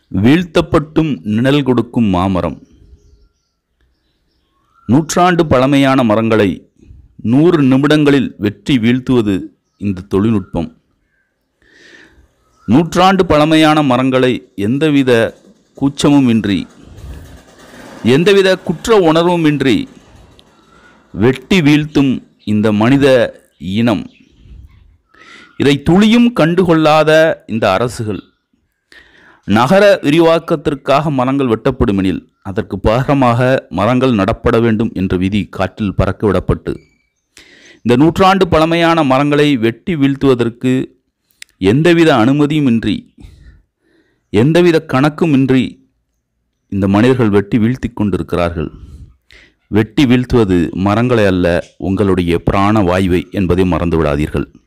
வீழ்த்தப்பட்டும் நிழல் கொடுக்கும் மாமரம் நூற்றாண்டு பழமையான மரங்களை நூறு நிமிடங்களில் வெற்றி வீழ்த்துவது இந்த தொழில்நுட்பம் நூற்றாண்டு பழமையான மரங்களை எந்தவித கூச்சமும் இன்றி எந்தவித குற்ற உணர்வுமின்றி வெட்டி வீழ்த்தும் இந்த மனித இனம் இதை துளியும் கண்டுகொள்ளாத இந்த அரசுகள் நகர விரிவாக்கத்திற்காக மரங்கள் வெட்டப்படுமெனில் அதற்கு பாகமாக மரங்கள் நடப்பட வேண்டும் என்ற விதி காற்றில் பறக்க விடப்பட்டு இந்த நூற்றாண்டு பழமையான மரங்களை வெட்டி வீழ்த்துவதற்கு எந்தவித அனுமதியுமின்றி எந்தவித கணக்குமின்றி இந்த மனிதர்கள் வெட்டி வீழ்த்தி கொண்டிருக்கிறார்கள் வெட்டி வீழ்த்துவது மரங்களை அல்ல உங்களுடைய பிராண வாயுவை என்பதை மறந்து விடாதீர்கள்